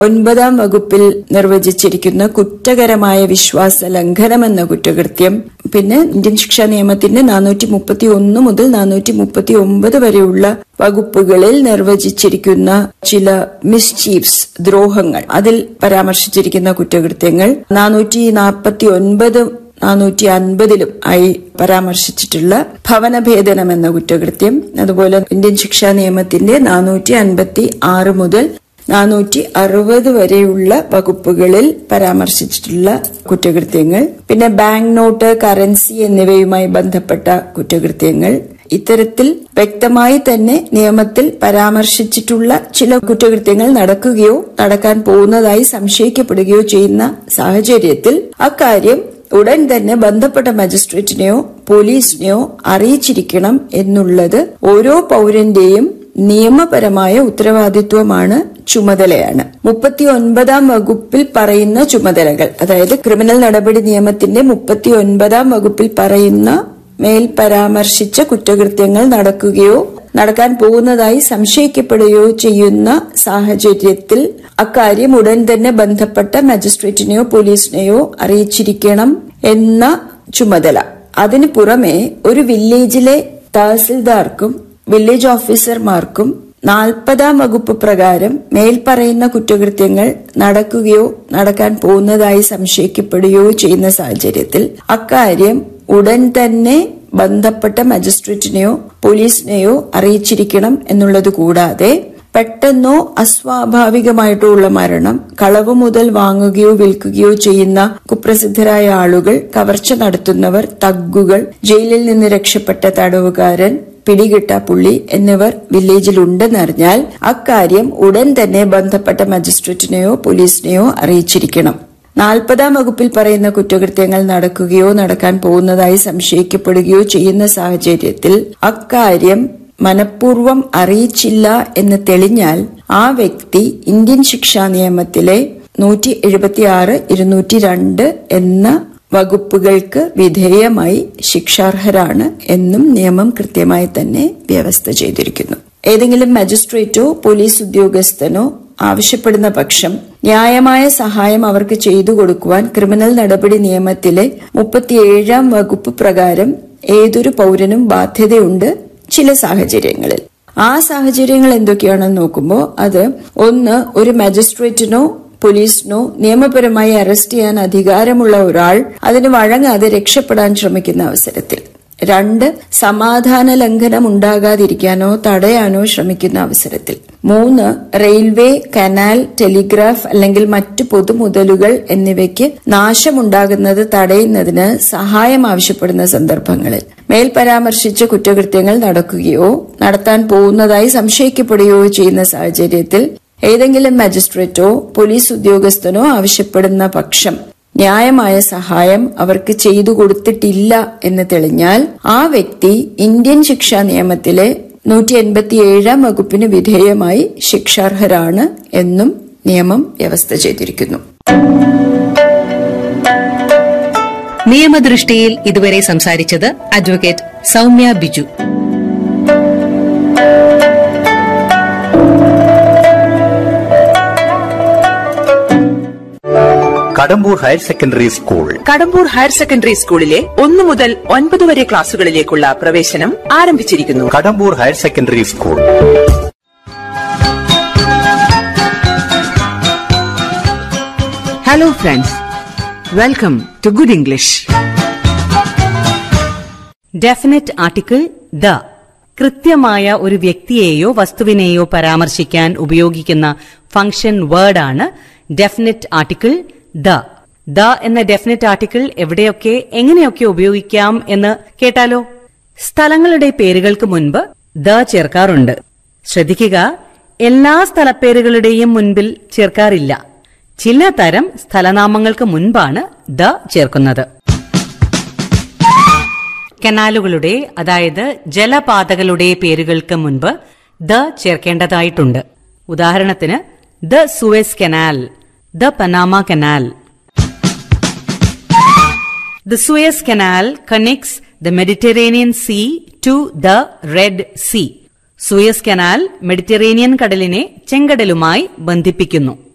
ഒൻപതാം വകുപ്പിൽ നിർവചിച്ചിരിക്കുന്ന കുറ്റകരമായ വിശ്വാസ ലംഘനം എന്ന കുറ്റകൃത്യം പിന്നെ ഇന്ത്യൻ ശിക്ഷാ നിയമത്തിന്റെ നാനൂറ്റി മുപ്പത്തി ഒന്ന് മുതൽ നാനൂറ്റി മുപ്പത്തി ഒമ്പത് വരെയുള്ള വകുപ്പുകളിൽ നിർവചിച്ചിരിക്കുന്ന ചില മിസ്ചീഫ്സ് ദ്രോഹങ്ങൾ അതിൽ പരാമർശിച്ചിരിക്കുന്ന കുറ്റകൃത്യങ്ങൾ നാനൂറ്റി നാൽപ്പത്തി ഒൻപത് നാനൂറ്റി അൻപതിലും ആയി പരാമർശിച്ചിട്ടുള്ള ഭവനഭേദനം എന്ന കുറ്റകൃത്യം അതുപോലെ ഇന്ത്യൻ ശിക്ഷാ നിയമത്തിന്റെ നാനൂറ്റി അൻപത്തി ആറ് മുതൽ നാനൂറ്റി അറുപത് വരെയുള്ള വകുപ്പുകളിൽ പരാമർശിച്ചിട്ടുള്ള കുറ്റകൃത്യങ്ങൾ പിന്നെ ബാങ്ക് നോട്ട് കറൻസി എന്നിവയുമായി ബന്ധപ്പെട്ട കുറ്റകൃത്യങ്ങൾ ഇത്തരത്തിൽ വ്യക്തമായി തന്നെ നിയമത്തിൽ പരാമർശിച്ചിട്ടുള്ള ചില കുറ്റകൃത്യങ്ങൾ നടക്കുകയോ നടക്കാൻ പോകുന്നതായി സംശയിക്കപ്പെടുകയോ ചെയ്യുന്ന സാഹചര്യത്തിൽ അക്കാര്യം ഉടൻ തന്നെ ബന്ധപ്പെട്ട മജിസ്ട്രേറ്റിനെയോ പോലീസിനെയോ അറിയിച്ചിരിക്കണം എന്നുള്ളത് ഓരോ പൗരന്റെയും നിയമപരമായ ഉത്തരവാദിത്വമാണ് ചുമതലയാണ് മുപ്പത്തി ഒൻപതാം വകുപ്പിൽ പറയുന്ന ചുമതലകൾ അതായത് ക്രിമിനൽ നടപടി നിയമത്തിന്റെ മുപ്പത്തി ഒൻപതാം വകുപ്പിൽ പറയുന്ന മേൽ പരാമർശിച്ച കുറ്റകൃത്യങ്ങൾ നടക്കുകയോ നടക്കാൻ പോകുന്നതായി സംശയിക്കപ്പെടുകയോ ചെയ്യുന്ന സാഹചര്യത്തിൽ അക്കാര്യം ഉടൻ തന്നെ ബന്ധപ്പെട്ട മജിസ്ട്രേറ്റിനെയോ പോലീസിനെയോ അറിയിച്ചിരിക്കണം എന്ന ചുമതല അതിനു പുറമെ ഒരു വില്ലേജിലെ തഹസിൽദാർക്കും വില്ലേജ് ഓഫീസർമാർക്കും നാൽപ്പതാം വകുപ്പ് പ്രകാരം മേൽപ്പറയുന്ന കുറ്റകൃത്യങ്ങൾ നടക്കുകയോ നടക്കാൻ പോകുന്നതായി സംശയിക്കപ്പെടുകയോ ചെയ്യുന്ന സാഹചര്യത്തിൽ അക്കാര്യം ഉടൻ തന്നെ ബന്ധപ്പെട്ട മജിസ്ട്രേറ്റിനെയോ പോലീസിനെയോ അറിയിച്ചിരിക്കണം എന്നുള്ളത് കൂടാതെ പെട്ടെന്നോ അസ്വാഭാവികമായിട്ടോ ഉള്ള മരണം കളവ് മുതൽ വാങ്ങുകയോ വിൽക്കുകയോ ചെയ്യുന്ന കുപ്രസിദ്ധരായ ആളുകൾ കവർച്ച നടത്തുന്നവർ തഗ്ഗുകൾ ജയിലിൽ നിന്ന് രക്ഷപ്പെട്ട തടവുകാരൻ പിടികിട്ട പുള്ളി എന്നിവർ വില്ലേജിലുണ്ടെന്നറിഞ്ഞാൽ അക്കാര്യം ഉടൻ തന്നെ ബന്ധപ്പെട്ട മജിസ്ട്രേറ്റിനെയോ പോലീസിനെയോ അറിയിച്ചിരിക്കണം നാൽപ്പതാം വകുപ്പിൽ പറയുന്ന കുറ്റകൃത്യങ്ങൾ നടക്കുകയോ നടക്കാൻ പോകുന്നതായി സംശയിക്കപ്പെടുകയോ ചെയ്യുന്ന സാഹചര്യത്തിൽ അക്കാര്യം മനഃപൂർവ്വം അറിയിച്ചില്ല എന്ന് തെളിഞ്ഞാൽ ആ വ്യക്തി ഇന്ത്യൻ ശിക്ഷാ നിയമത്തിലെ നൂറ്റി എഴുപത്തിയാറ് ഇരുന്നൂറ്റി രണ്ട് എന്ന വകുപ്പുകൾക്ക് വിധേയമായി ശിക്ഷാർഹരാണ് എന്നും നിയമം കൃത്യമായി തന്നെ വ്യവസ്ഥ ചെയ്തിരിക്കുന്നു ഏതെങ്കിലും മജിസ്ട്രേറ്റോ പോലീസ് ഉദ്യോഗസ്ഥനോ ആവശ്യപ്പെടുന്ന പക്ഷം ന്യായമായ സഹായം അവർക്ക് ചെയ്തു കൊടുക്കുവാൻ ക്രിമിനൽ നടപടി നിയമത്തിലെ മുപ്പത്തിയേഴാം വകുപ്പ് പ്രകാരം ഏതൊരു പൗരനും ബാധ്യതയുണ്ട് ചില സാഹചര്യങ്ങളിൽ ആ സാഹചര്യങ്ങൾ എന്തൊക്കെയാണെന്ന് നോക്കുമ്പോൾ അത് ഒന്ന് ഒരു മജിസ്ട്രേറ്റിനോ പോലീസിനോ നിയമപരമായി അറസ്റ്റ് ചെയ്യാൻ അധികാരമുള്ള ഒരാൾ അതിന് വഴങ്ങാതെ രക്ഷപ്പെടാൻ ശ്രമിക്കുന്ന അവസരത്തിൽ രണ്ട് സമാധാന ലംഘനം ഉണ്ടാകാതിരിക്കാനോ തടയാനോ ശ്രമിക്കുന്ന അവസരത്തിൽ മൂന്ന് റെയിൽവേ കനാൽ ടെലിഗ്രാഫ് അല്ലെങ്കിൽ മറ്റു പൊതുമുതലുകൾ എന്നിവയ്ക്ക് നാശമുണ്ടാകുന്നത് തടയുന്നതിന് സഹായം ആവശ്യപ്പെടുന്ന സന്ദർഭങ്ങളിൽ മേൽ പരാമർശിച്ച കുറ്റകൃത്യങ്ങൾ നടക്കുകയോ നടത്താൻ പോകുന്നതായി സംശയിക്കപ്പെടുകയോ ചെയ്യുന്ന സാഹചര്യത്തിൽ ഏതെങ്കിലും മജിസ്ട്രേറ്റോ പോലീസ് ഉദ്യോഗസ്ഥനോ ആവശ്യപ്പെടുന്ന പക്ഷം ന്യായമായ സഹായം അവർക്ക് ചെയ്തു കൊടുത്തിട്ടില്ല എന്ന് തെളിഞ്ഞാൽ ആ വ്യക്തി ഇന്ത്യൻ ശിക്ഷാ നിയമത്തിലെ നൂറ്റി എൺപത്തിയേഴാം വകുപ്പിന് വിധേയമായി ശിക്ഷാർഹരാണ് എന്നും നിയമം വ്യവസ്ഥ ചെയ്തിരിക്കുന്നു നിയമദൃഷ്ടിയിൽ ഇതുവരെ സംസാരിച്ചത് advocate Soumya Biju Kadambur higher secondary school Kadambur higher secondary സ്കൂളിലെ ഒന്നു മുതൽ ഒൻപത് വരെ ക്ലാസുകളിലേക്കുള്ള പ്രവേശനം ആരംഭിച്ചിരിക്കുന്നു Kadambur higher secondary school Hello, friends. Welcome to Good English. Definite article the കൃത്യമായ ഒരു വ്യക്തിയെയോ വസ്തുവിനെയോ പരാമർശിക്കാൻ ഉപയോഗിക്കുന്ന ഫംഗ്ഷൻ വേർഡാണ് ഡെഫിനറ്റ് ആർട്ടിക്കിൾ ദ ദ എന്ന ഡെഫിനറ്റ് ആർട്ടിക്കിൾ എവിടെയൊക്കെ എങ്ങനെയൊക്കെ ഉപയോഗിക്കാം എന്ന് കേട്ടാലോ സ്ഥലങ്ങളുടെ പേരുകൾക്ക് മുൻപ് ദ ചേർക്കാറുണ്ട് ശ്രദ്ധിക്കുക എല്ലാ സ്ഥലപ്പേരുകളുടെയും മുൻപിൽ ചേർക്കാറില്ല ചില തരം സ്ഥലനാമങ്ങൾക്ക് മുൻപാണ് ദ ചേർക്കുന്നത് കനാലുകളുടെ അതായത് ജലപാതകളുടെ പേരുകൾക്ക് മുൻപ് ദ ചേർക്കേണ്ടതായിട്ടുണ്ട് ഉദാഹരണത്തിന് the Suez canal the Panama canal the Suez canal connects the Mediterranean sea to the red sea Suez canal Mediterranean കടലിനെ ചെങ്കടലുമായി ബന്ധിപ്പിക്കുന്നു